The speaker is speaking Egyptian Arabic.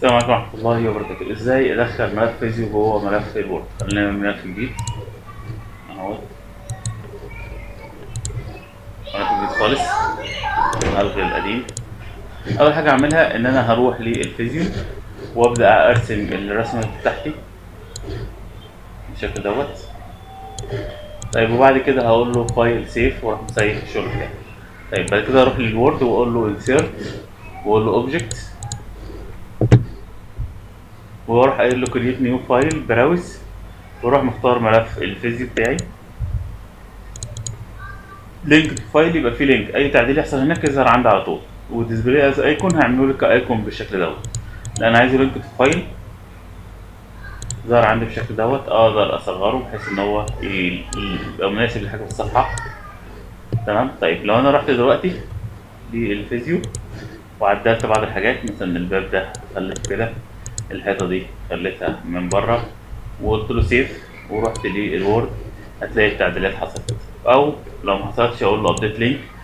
السلام عليكم ورحمة الله وبركاته ازاي ادخل ملف فيزيو جوه ملف الوورد خلينا نعمل ملف جديد اهو ملف جديد خالص الغي القديم اول حاجة اعملها ان انا هروح للفيزيو وابدا ارسم الرسمة بتاعتي بالشكل دوت طيب وبعد كده هقول له فايل سيف واروح مسيف الشغل بتاعي طيب بعد كده اروح للوورد واقول له انسيرت واقول له اوبجكت واروح قايل له كريت نيو فايل براوز واروح مختار ملف الفيزيو بتاعي لينك فايل يبقى فيه لينك اي تعديل يحصل هناك يظهر عندي على طول وديسبلاي از ايكون هعمله لك ايكون بالشكل دوت لا انا عايزه لينك فايل ظهر عندي بالشكل دوت اقدر اصغره بحيث ان هو ي- يبقى مناسب لحاجه في الصفحه تمام طيب لو انا رحت دلوقتي للفيزيو وعدلت بعض الحاجات مثلا الباب ده خليته كده الحيطه دي خليتها من بره وقلت له سيف ورحت للوورد هتلاقي التعديلات حصلت او لو ما حصلتش اقول له ابديت لينك